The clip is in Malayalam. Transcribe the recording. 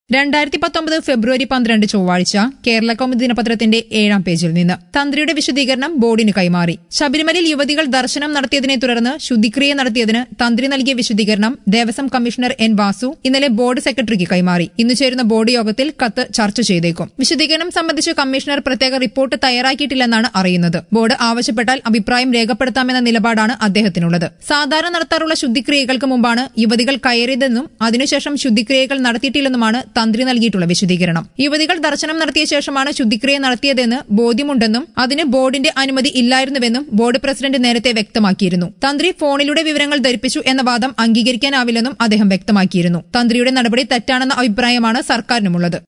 രണ്ടായിരത്തി പത്തൊമ്പത് ഫെബ്രുവരി പന്ത്രണ്ട് ചൊവ്വാഴ്ച കേരള കൗമുദി ദിനപത്രത്തിന്റെ ഏഴാം പേജിൽ നിന്ന് തന്ത്രിയുടെ വിശദീകരണം ബോർഡിന് കൈമാറി ശബരിമലയിൽ യുവതികൾ ദർശനം നടത്തിയതിനെ തുടർന്ന് ശുദ്ധിക്രിയ നടത്തിയതിന് തന്ത്രി നൽകിയ വിശദീകരണം ദേവസ്വം കമ്മീഷണർ എൻ വാസു ഇന്നലെ ബോർഡ് സെക്രട്ടറിക്ക് കൈമാറി ഇന്ന് ചേരുന്ന ബോർഡ് യോഗത്തിൽ കത്ത് ചർച്ച ചെയ്തേക്കും വിശദീകരണം സംബന്ധിച്ച് കമ്മീഷണർ പ്രത്യേക റിപ്പോർട്ട് തയ്യാറാക്കിയിട്ടില്ലെന്നാണ് അറിയുന്നത് ബോർഡ് ആവശ്യപ്പെട്ടാൽ അഭിപ്രായം രേഖപ്പെടുത്താമെന്ന നിലപാടാണ് അദ്ദേഹത്തിനുള്ളത് സാധാരണ നടത്താറുള്ള ശുദ്ധിക്രിയകൾക്ക് മുമ്പാണ് യുവതികൾ കയറിയതെന്നും അതിനുശേഷം ശുദ്ധിക്രിയകൾ നടത്തിയിട്ടില്ലെന്നുമാണ് തന്ത്രി നൽകിയിട്ടുള്ള വിശദീകരണം യുവതികൾ ദർശനം നടത്തിയ ശേഷമാണ് ശുദ്ധിക്രിയ നടത്തിയതെന്ന് ബോധ്യമുണ്ടെന്നും അതിന് ബോർഡിന്റെ അനുമതി ഇല്ലായിരുന്നുവെന്നും ബോർഡ് പ്രസിഡന്റ് നേരത്തെ വ്യക്തമാക്കിയിരുന്നു തന്ത്രി ഫോണിലൂടെ വിവരങ്ങൾ ധരിപ്പിച്ചു എന്ന വാദം അംഗീകരിക്കാനാവില്ലെന്നും അദ്ദേഹം വ്യക്തമാക്കിയിരുന്നു തന്ത്രിയുടെ നടപടി തെറ്റാണെന്ന അഭിപ്രായമാണ് സർക്കാരിനുമുള്ളത്